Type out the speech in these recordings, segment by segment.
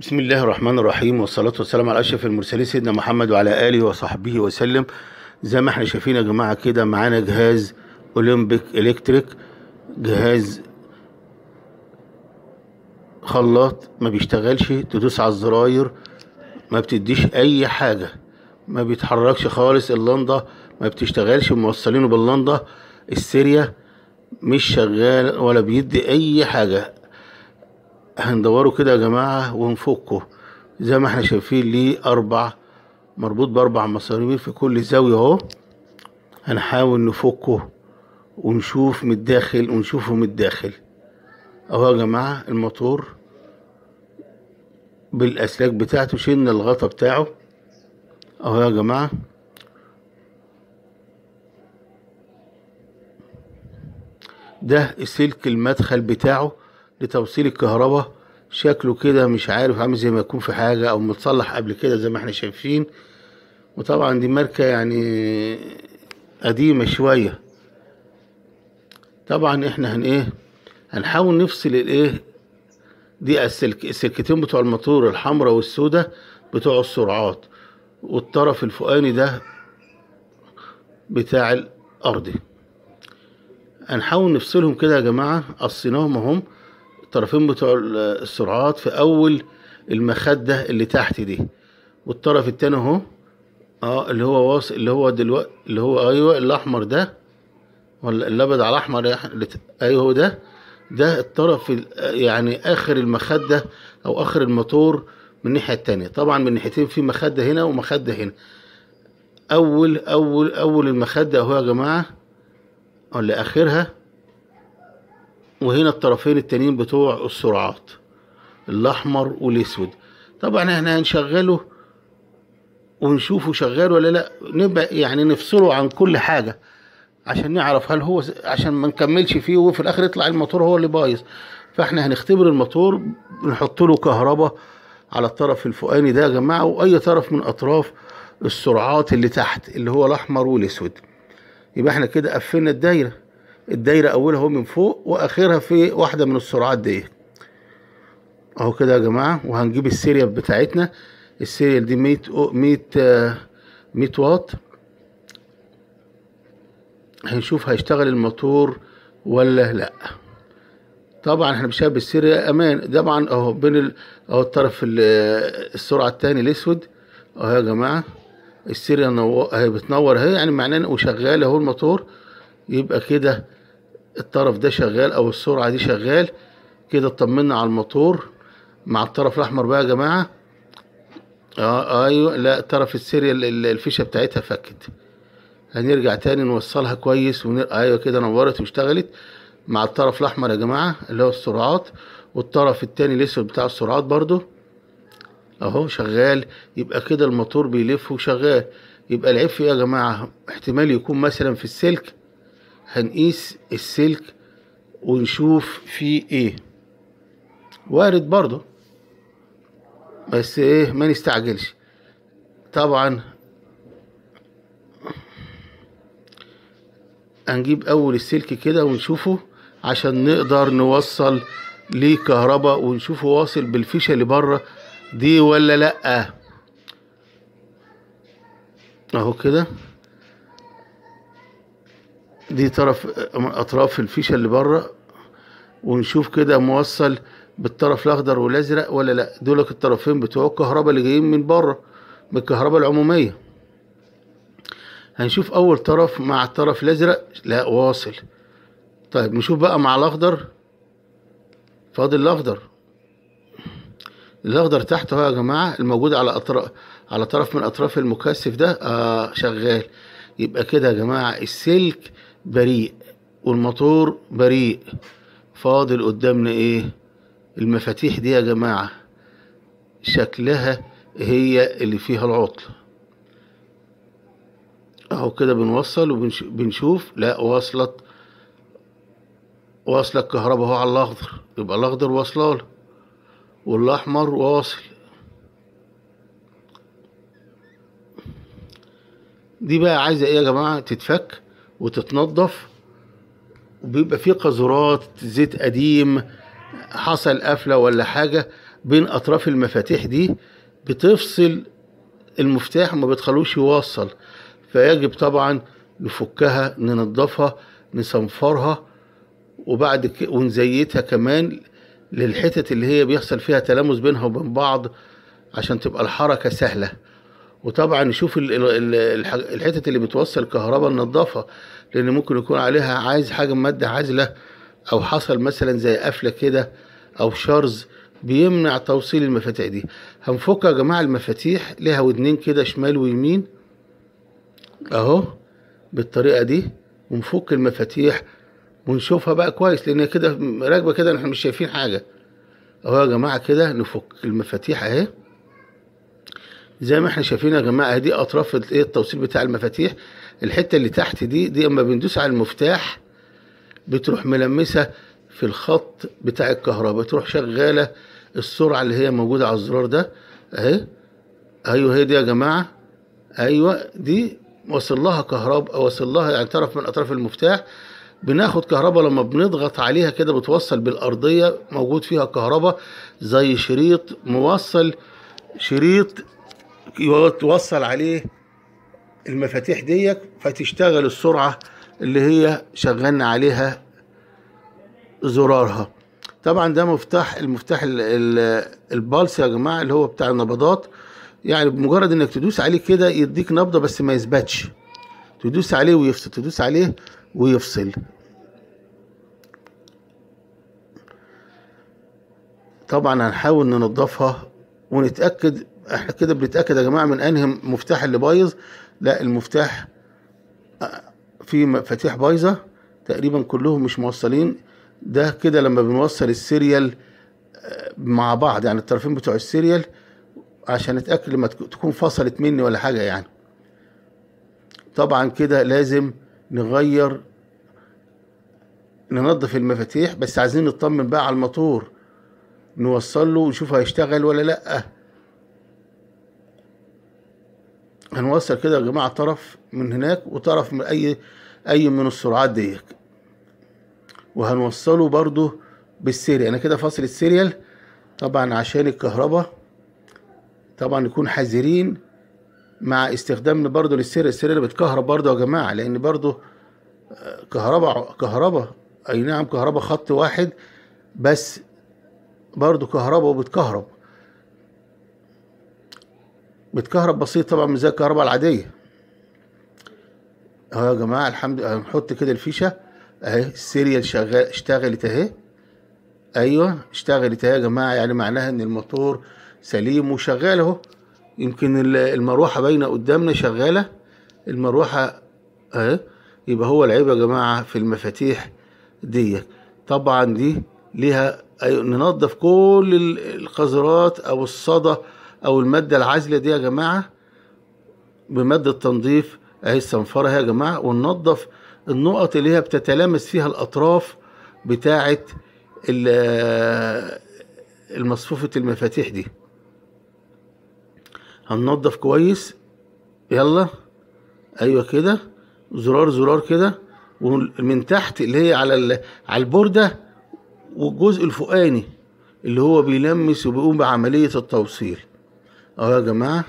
بسم الله الرحمن الرحيم والصلاة والسلام على أشرف المرسلين سيدنا محمد وعلى آله وصحبه وسلم زي ما احنا شايفين يا جماعة كده معانا جهاز أولمبيك إلكتريك جهاز خلاط ما بيشتغلش تدوس على الزراير ما بتديش أي حاجة ما بيتحركش خالص اللنضة ما بتشتغلش موصلينه باللنضة السيريا مش شغال ولا بيدي أي حاجة هندوره كده يا جماعة ونفكه زي ما احنا شايفين ليه أربع مربوط بأربع مسامير في كل زاوية اهو هنحاول نفكه ونشوف من الداخل ونشوفه من الداخل اهو يا جماعة الموتور بالأسلاك بتاعته شلنا الغطا بتاعه اهو يا جماعة ده سلك المدخل بتاعه لتوصيل الكهرباء شكله كده مش عارف عامل زي ما يكون في حاجة او متصلح قبل كده زي ما احنا شايفين وطبعا دي ماركة يعني قديمة شوية طبعا احنا هن ايه هنحاول نفصل الايه دي السلك السلكتين بتوع الموتور الحمراء والسوداء بتوع السرعات والطرف الفوقاني ده بتاع الارضي هنحاول نفصلهم كده يا جماعة قصيناهم اهم الطرفين بتوع السرعات في اول المخدة اللي تحت دي والطرف التاني اهو اه اللي هو واصل اللي هو دلوقتي اللي هو ايوه الاحمر ده ولا الابيض على الاحمر ايوه هو ده ده الطرف يعني اخر المخدة او اخر الموتور من الناحية التانية طبعا من ناحيتين في مخدة هنا ومخدة هنا اول اول اول المخدة اهو يا جماعة ولا اخرها وهنا الطرفين التانيين بتوع السرعات الاحمر والاسود طبعا احنا هنشغله ونشوفه شغال ولا لا نبقى يعني نفصله عن كل حاجة عشان نعرف هل هو عشان ما نكملش فيه وفي الاخر يطلع الموتور هو اللي بايظ فاحنا هنختبر الموتور نحط له كهرباء على الطرف الفوقاني ده يا جماعة واي طرف من اطراف السرعات اللي تحت اللي هو الاحمر والاسود يبقى احنا كده قفلنا الدايره الدايره اولها هو من فوق واخرها في واحده من السرعات دي اهو كده يا جماعه وهنجيب السيريال بتاعتنا السيريال دي 100 100 100 واط هنشوف هيشتغل الموتور ولا لا طبعا احنا بنشتغل بالسيريال امان طبعا اهو بين ال... اهو الطرف السرعه الثاني الاسود اهو يا جماعه السيريال نو... اهي بتنور اهي يعني معناه وشغال اهو الموتور يبقى كده الطرف ده شغال او السرعه دي شغال كده اطمنا على الموتور مع الطرف الاحمر بقى يا جماعه اه ايوه لا طرف السيريال الفيشه بتاعتها فكت هنرجع تاني نوصلها كويس ونر... ايوه كده نورت واشتغلت مع الطرف الاحمر يا جماعه اللي هو السرعات والطرف التاني الاسود بتاع السرعات برضو اهو شغال يبقى كده الموتور بيلف وشغال يبقى العيب في ايه يا جماعه احتمال يكون مثلا في السلك هنقيس السلك ونشوف فيه ايه وارد برضه بس ايه ما نستعجلش طبعا هنجيب اول السلك كده ونشوفه عشان نقدر نوصل ليه كهرباء ونشوفه واصل بالفيشة اللي بره دي ولا لا اهو كده دي طرف من اطراف الفيشه اللي بره ونشوف كده موصل بالطرف الاخضر والازرق ولا لا دولك الطرفين بتوع الكهرباء اللي جايين من بره من الكهرباء العموميه هنشوف اول طرف مع الطرف الازرق لا واصل طيب نشوف بقى مع الاخضر فاضل الاخضر الاخضر تحت اهو يا جماعه الموجود على اطراف على طرف من اطراف المكثف ده آه شغال يبقى كده يا جماعه السلك بريء والموتور بريء فاضل قدامنا ايه المفاتيح دي يا جماعة شكلها هي اللي فيها العطل اهو كده بنوصل وبنشوف لا وصلت واصلة الكهرباء اهو على الاخضر يبقى الاخضر واصله له والاحمر واصل دي بقى عايزه ايه يا جماعه تتفك وتتنضف وبيبقى فيه قذورات زيت قديم حصل قفله ولا حاجه بين اطراف المفاتيح دي بتفصل المفتاح وما بتخلوش يوصل فيجب طبعا نفكها ننضفها نصنفرها وبعد ك... ونزيتها كمان للحتت اللي هي بيحصل فيها تلامس بينها وبين بعض عشان تبقى الحركة سهلة وطبعا نشوف ال- ال- ال- الح- الحتت اللي بتوصل كهرباء ننضفها لان ممكن يكون عليها عايز حاجة مادة عازلة او حصل مثلا زي قفلة كده او شرز بيمنع توصيل المفاتيح دي هنفك يا جماعة المفاتيح ليها ودنين كده شمال ويمين اهو بالطريقة دي ونفك المفاتيح ونشوفها بقى كويس لان هي كده راكبة كده احنا مش شايفين حاجة اهو يا جماعة كده نفك المفاتيح اهي زي ما احنا شايفين يا جماعة دي اطراف ال- ايه التوصيل بتاع المفاتيح الحتة اللي تحت دي دي اما بندوس على المفتاح بتروح ملمسة في الخط بتاع الكهرباء تروح شغالة السرعة اللي هي موجودة على الزرار ده اهي ايوه هي دي يا جماعة ايوه دي وصل لها كهرباء وصل لها يعني طرف من اطراف المفتاح بناخد كهرباء لما بنضغط عليها كده بتوصل بالارضيه موجود فيها كهرباء زي شريط موصل شريط توصل عليه المفاتيح ديت فتشتغل السرعه اللي هي شغلنا عليها زرارها طبعا ده مفتاح المفتاح ال- ال- البالس يا جماعه اللي هو بتاع النبضات يعني بمجرد انك تدوس عليه كده يديك نبضه بس ما يثبتش تدوس عليه ويفصل تدوس عليه ويفصل طبعا هنحاول ننضفها ونتاكد احنا كده بنتاكد يا جماعه من انهي مفتاح اللي بايظ لا المفتاح آه، في مفاتيح بايظه تقريبا كلهم مش موصلين ده كده لما بنوصل السيريال آه، مع بعض يعني الطرفين بتوع السيريال عشان اتاكد لما تك- تكون فصلت مني ولا حاجه يعني طبعا كده لازم نغير ننظف المفاتيح بس عايزين نطمن بقى على الموتور نوصل له ونشوف هيشتغل ولا لا هنوصل كده يا جماعه طرف من هناك وطرف من اي اي من السرعات ديت وهنوصله برضو بالسيريال انا كده فاصل السيريال طبعا عشان الكهرباء طبعا نكون حذرين مع استخدامنا برضو للسيريال السيريال بتكهرب برضو يا جماعه لان برضو آه، كهرباء كهرباء اي نعم كهرباء خط واحد بس برضو كهرباء وبتكهرب بتكهرب بسيط طبعا مش زي الكهرباء العاديه اهو يا جماعه الحمد لله هنحط كده الفيشه اهي السيريال شغال اشتغلت اهي ايوه اشتغلت اهي يا جماعه يعني معناها ان الموتور سليم وشغال اهو يمكن ال- المروحه باينه قدامنا شغاله المروحه اهي يبقى هو العيب يا جماعه في المفاتيح دي طبعا دي ليها أيوة ننظف كل ال- القذرات او الصدى او الماده العازله دي يا جماعه بماده تنظيف اهي الصنفره اهي يا جماعه وننظف النقط اللي هي بتتلامس فيها الاطراف بتاعه ال- المصفوفه المفاتيح دي هننضف كويس يلا ايوه كده زرار زرار كده ومن تحت اللي هي على ال- على البورده والجزء الفوقاني اللي هو بيلمس وبيقوم بعمليه التوصيل اهو يا جماعه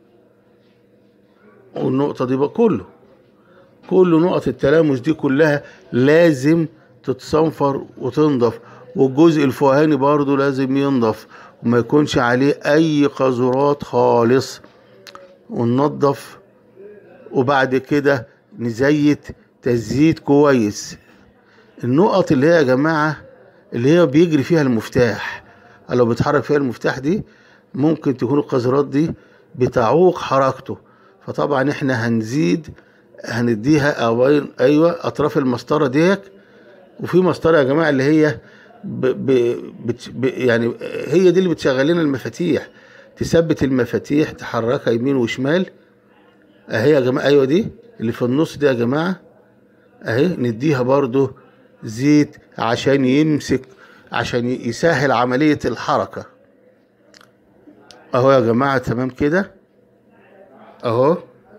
والنقطه دي بقى كله كل نقط التلامس دي كلها لازم تتصنفر وتنضف والجزء الفوقاني برضو لازم ينضف وما يكونش عليه اي قذورات خالص وننضف وبعد كده نزيت تزييت كويس النقط اللي هي يا جماعة اللي هي بيجري فيها المفتاح لو بيتحرك فيها المفتاح دي ممكن تكون القذرات دي بتعوق حركته فطبعا احنا هنزيد هنديها أو ايوه اطراف المسطره ديت وفي مسطره يا جماعه اللي هي ب ب بت ب يعني هي دي اللي بتشغل لنا المفاتيح تثبت المفاتيح تحركها يمين وشمال اهي يا جماعه ايوه دي اللي في النص دي يا جماعه اهي نديها برضو زيت عشان يمسك عشان يسهل عمليه الحركه اهو يا جماعه تمام كده اهو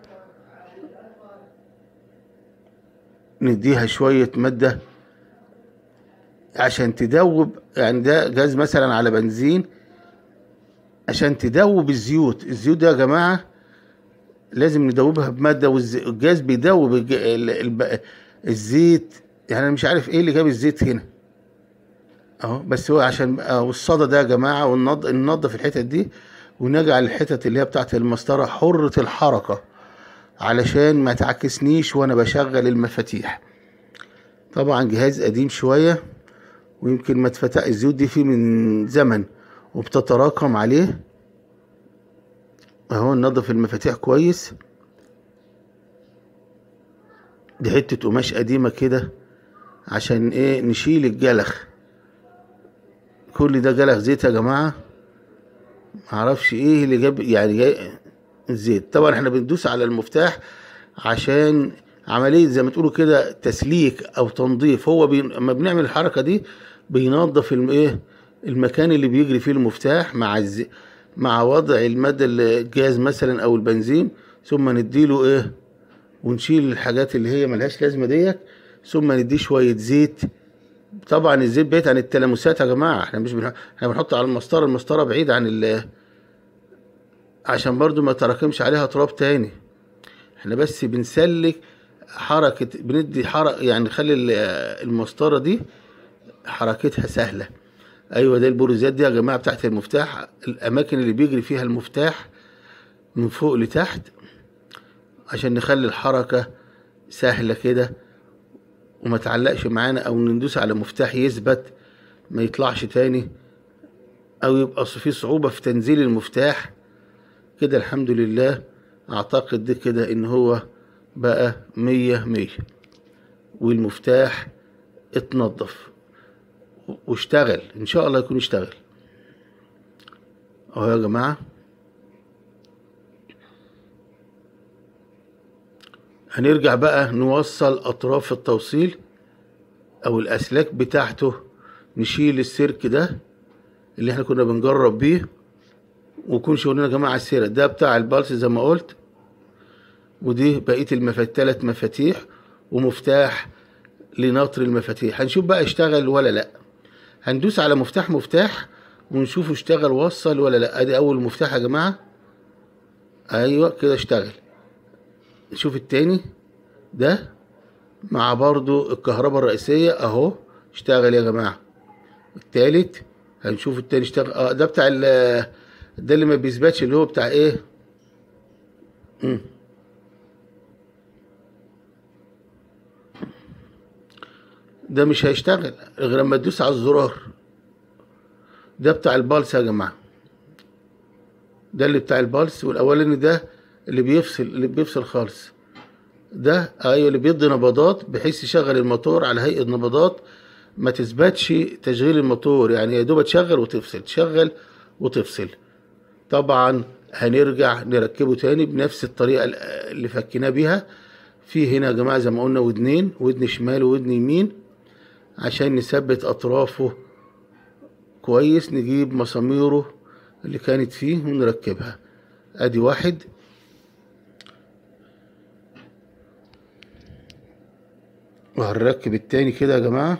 نديها شويه ماده عشان تدوب يعني ده جاز مثلا على بنزين عشان تدوب الزيوت الزيوت دي يا جماعة لازم ندوبها بمادة والجاز بيدوب الج- ال- الب- الزيت يعني انا مش عارف ايه اللي جاب الزيت هنا اهو بس هو عشان آه، والصدى ده يا جماعة وننض- ننضف الحتت دي ونجعل الحتت اللي هي بتاعت المسطرة حرة الحركة علشان ما تعكسنيش وانا بشغل المفاتيح طبعا جهاز قديم شوية ويمكن ما اتفتح الزيوت دي فيه من زمن وبتتراكم عليه اهو ننضف المفاتيح كويس دي حتة قماش قديمة كده عشان ايه نشيل الجلخ كل ده جلخ زيت يا جماعة معرفش ايه اللي جاب يعني جاي الزيت طبعا احنا بندوس على المفتاح عشان عملية زي ما تقولوا كده تسليك او تنظيف هو بي... لما بنعمل الحركة دي بينظف الم... ايه المكان اللي بيجري فيه المفتاح مع الز... مع وضع المادة الجاز مثلا او البنزين ثم نديله ايه ونشيل الحاجات اللي هي ملهاش لازمة ديت ثم نديه شوية زيت طبعا الزيت بعيد عن التلامسات يا جماعة احنا مش بنح... احنا بنحط على المسطرة المسطرة بعيد عن ال عشان برضو ما تراكمش عليها تراب تاني احنا بس بنسلك حركة بندي حركة يعني نخلي ال- المسطرة دي حركتها سهلة ايوه ده البروزات دي يا جماعة بتاعت المفتاح الاماكن اللي بيجري فيها المفتاح من فوق لتحت عشان نخلي الحركة سهلة كده وما تعلقش معانا او ندوس على مفتاح يثبت ما يطلعش تاني او يبقى في صعوبة في تنزيل المفتاح كده الحمد لله اعتقد ده كده ان هو بقى مية مية والمفتاح اتنضف واشتغل ان شاء الله يكون اشتغل اهو يا جماعة هنرجع بقى نوصل اطراف التوصيل او الاسلاك بتاعته نشيل السلك ده اللي احنا كنا بنجرب بيه ويكون شغلنا يا جماعه السيره ده بتاع البلس زي ما قلت ودي بقيه المفاتيح ثلاث مفاتيح ومفتاح لنطر المفاتيح هنشوف بقى اشتغل ولا لا هندوس على مفتاح مفتاح ونشوفه اشتغل وصل ولا لا ادي اول مفتاح يا جماعه ايوه كده اشتغل نشوف التاني ده مع برضو الكهرباء الرئيسية اهو اشتغل يا جماعة التالت هنشوف التاني اشتغل اه ده بتاع ال ده اللي ما بيثبتش اللي هو بتاع ايه مم. ده مش هيشتغل غير لما تدوس على الزرار ده بتاع البالس يا جماعه ده اللي بتاع البالس والاولاني ده اللي بيفصل اللي بيفصل خالص ده ايوه اللي بيدي نبضات بحيث يشغل الموتور على هيئه نبضات ما تثبتش تشغيل الموتور يعني يا دوب تشغل وتفصل تشغل وتفصل طبعا هنرجع نركبه تاني بنفس الطريقه اللي فكيناه بيها في هنا يا جماعه زي ما قلنا ودنين ودن شمال وودن يمين عشان نثبت اطرافه كويس نجيب مساميره اللي كانت فيه ونركبها ادي واحد وهنركب التاني كده يا جماعة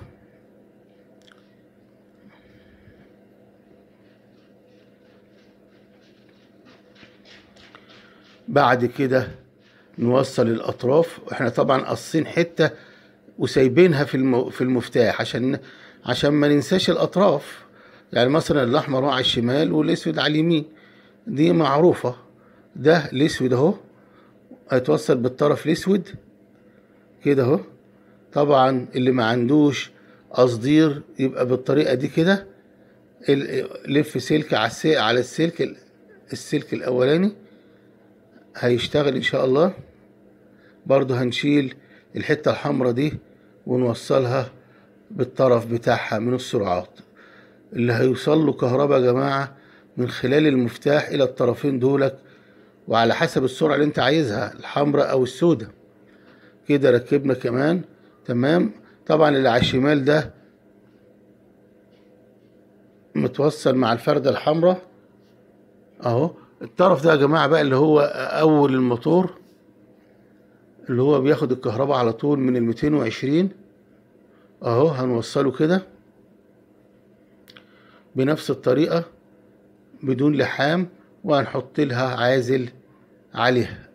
بعد كده نوصل الأطراف احنا طبعا قاصين حتة وسايبينها في الم... في المفتاح عشان عشان ما ننساش الأطراف يعني مثلا الأحمر على الشمال والأسود على اليمين دي معروفة ده الأسود أهو هيتوصل بالطرف الأسود كده أهو طبعا اللي ما عندوش قصدير يبقى بالطريقة دي كده لف سلك على السلك على السلك السلك الأولاني هيشتغل إن شاء الله برضو هنشيل الحتة الحمراء دي ونوصلها بالطرف بتاعها من السرعات اللي هيوصل له كهرباء يا جماعة من خلال المفتاح إلى الطرفين دولك وعلى حسب السرعة اللي أنت عايزها الحمراء أو السوداء كده ركبنا كمان تمام طبعا اللي على الشمال ده متوصل مع الفردة الحمراء اهو الطرف ده يا جماعة بقى اللي هو اول الموتور اللي هو بياخد الكهرباء على طول من الميتين وعشرين اهو هنوصله كده بنفس الطريقة بدون لحام وهنحط لها عازل عليها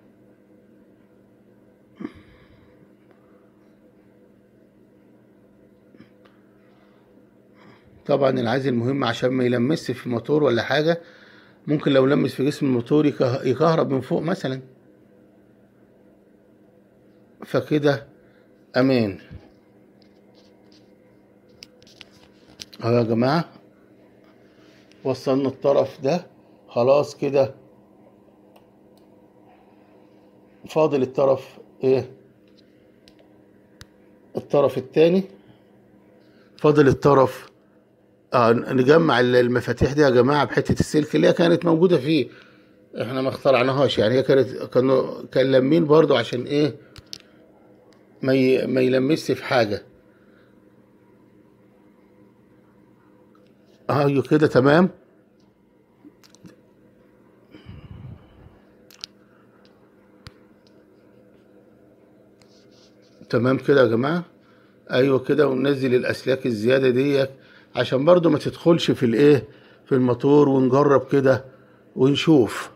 طبعا العازل مهم عشان ما يلمس في الموتور ولا حاجة ممكن لو لمس في جسم الموتور يكه- يكهرب من فوق مثلا فكده امان اهو يا جماعة وصلنا الطرف ده خلاص كده فاضل الطرف ايه الطرف التاني فاضل الطرف آه نجمع المفاتيح دي يا جماعة بحتة السلك اللي هي كانت موجودة فيه احنا ما اخترعناهاش يعني هي كانت كانوا كان لمين برضو عشان ايه ما ي... ما يلمسش في حاجة ايوه كده تمام تمام كده يا جماعة ايوه كده وننزل الاسلاك الزيادة دي عشان برضو ما تدخلش في الايه في الموتور ونجرب كده ونشوف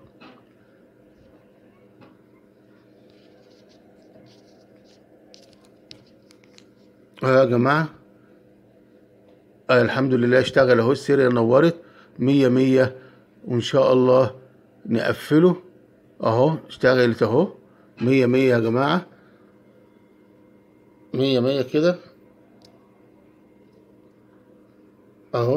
اه يا جماعة آه الحمد لله اشتغل اهو السيريا نورت مية مية وان شاء الله نقفله اهو اشتغلت اهو مية مية يا جماعة مية مية كده اهو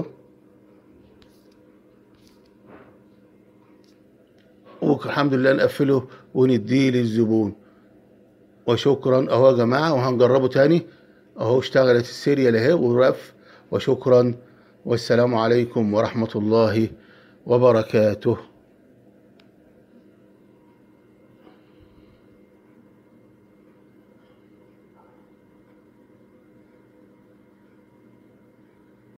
والحمد لله نقفله ونديه للزبون وشكرا اهو يا جماعة وهنجربه تاني اهو اشتغلت السيريال اهي ورف وشكرا والسلام عليكم ورحمة الله وبركاته